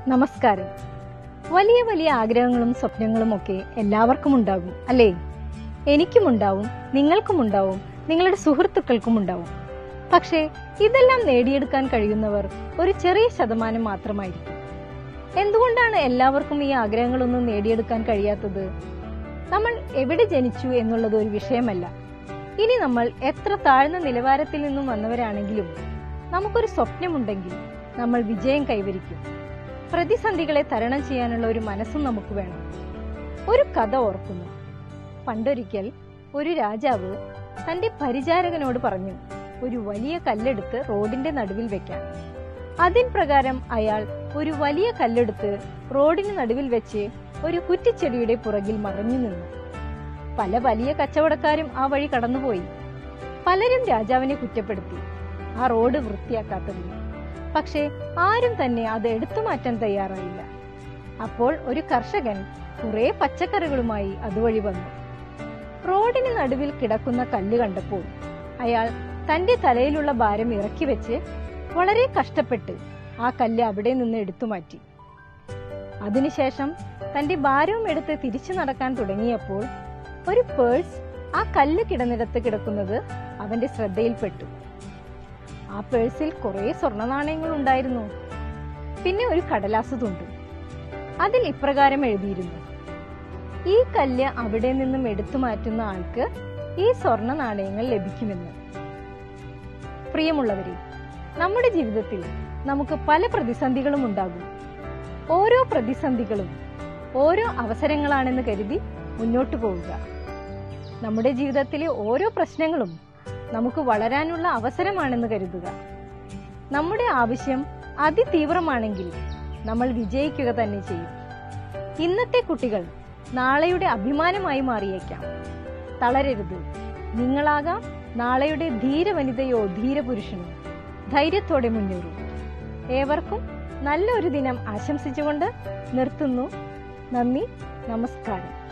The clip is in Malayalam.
നമസ്കാരം വലിയ വലിയ ആഗ്രഹങ്ങളും സ്വപ്നങ്ങളും ഒക്കെ എല്ലാവർക്കും ഉണ്ടാകും അല്ലേ എനിക്കും ഉണ്ടാവും നിങ്ങൾക്കും ഉണ്ടാവും നിങ്ങളുടെ സുഹൃത്തുക്കൾക്കും ഉണ്ടാവും പക്ഷേ ഇതെല്ലാം നേടിയെടുക്കാൻ കഴിയുന്നവർ ഒരു ചെറിയ ശതമാനം മാത്രമായിരിക്കും എന്തുകൊണ്ടാണ് എല്ലാവർക്കും ഈ ആഗ്രഹങ്ങളൊന്നും നേടിയെടുക്കാൻ കഴിയാത്തത് നമ്മൾ എവിടെ ജനിച്ചു എന്നുള്ളത് ഒരു വിഷയമല്ല ഇനി നമ്മൾ എത്ര താഴ്ന്ന നിലവാരത്തിൽ നിന്നും വന്നവരാണെങ്കിലും നമുക്കൊരു സ്വപ്നമുണ്ടെങ്കിൽ നമ്മൾ വിജയം കൈവരിക്കും പ്രതിസന്ധികളെ തരണം ചെയ്യാനുള്ള ഒരു മനസ്സും നമുക്ക് വേണം ഒരു കഥ ഓർക്കുന്നു പണ്ടൊരിക്കൽ ഒരു രാജാവ് തന്റെ പരിചാരകനോട് പറഞ്ഞു ഒരു വലിയ കല്ലെടുത്ത് റോഡിന്റെ നടുവിൽ വെക്കാൻ അതിൻ പ്രകാരം അയാൾ ഒരു വലിയ കല്ലെടുത്ത് റോഡിന് നടുവിൽ വെച്ച് ഒരു കുറ്റിച്ചെടിയുടെ പുറകിൽ മറഞ്ഞു നിന്നു പല വലിയ കച്ചവടക്കാരും ആ വഴി കടന്നുപോയി പലരും രാജാവിനെ കുറ്റപ്പെടുത്തി ആ റോഡ് വൃത്തിയാക്കാത്തതിന് പക്ഷേ ആരും തന്നെ അത് എടുത്തു മാറ്റാൻ തയ്യാറായില്ല അപ്പോൾ ഒരു കർഷകൻ കുറെ പച്ചക്കറികളുമായി അതുവഴി വന്നു റോഡിന് നടുവിൽ കിടക്കുന്ന കല്ല് കണ്ടപ്പോൾ അയാൾ തന്റെ തലയിലുള്ള ഭാരം ഇറക്കി വെച്ച് വളരെ കഷ്ടപ്പെട്ട് ആ കല്ല് അവിടെ നിന്ന് എടുത്തു മാറ്റി അതിനുശേഷം തന്റെ ഭാരവും എടുത്ത് തിരിച്ചു നടക്കാൻ തുടങ്ങിയപ്പോൾ ഒരു പേഴ്സ് ആ കല്ല് കിടന്നിടത്ത് കിടക്കുന്നത് അവന്റെ ശ്രദ്ധയിൽപ്പെട്ടു ആ പേഴ്സിൽ കുറെ സ്വർണ്ണ നാണയങ്ങൾ ഉണ്ടായിരുന്നു പിന്നെ ഒരു കടലാസ് തുണ്ടും അതിൽ ഇപ്രകാരം എഴുതിയിരുന്നു ഈ കല്ല് അവിടെ നിന്നും എടുത്തു മാറ്റുന്ന ആൾക്ക് ഈ സ്വർണ്ണ നാണയങ്ങൾ ലഭിക്കുമെന്ന് പ്രിയമുള്ളവരെ നമ്മുടെ ജീവിതത്തിൽ നമുക്ക് പല പ്രതിസന്ധികളും ഉണ്ടാകും ഓരോ പ്രതിസന്ധികളും ഓരോ അവസരങ്ങളാണെന്ന് കരുതി മുന്നോട്ടു പോവുക നമ്മുടെ ജീവിതത്തിലെ ഓരോ പ്രശ്നങ്ങളും നമുക്ക് വളരാനുള്ള അവസരമാണെന്ന് കരുതുക നമ്മുടെ ആവശ്യം അതിതീവ്രമാണെങ്കിൽ നമ്മൾ വിജയിക്കുക തന്നെ ചെയ്യും ഇന്നത്തെ കുട്ടികൾ നാളെയുടെ അഭിമാനമായി മാറിയേക്കാം തളരരുത് നിങ്ങളാകാം നാളെയുടെ ധീരവനിതയോ ധീരപുരുഷനോ ധൈര്യത്തോടെ മുന്നേറും ഏവർക്കും നല്ലൊരു ദിനം ആശംസിച്ചുകൊണ്ട് നിർത്തുന്നു നന്ദി നമസ്കാരം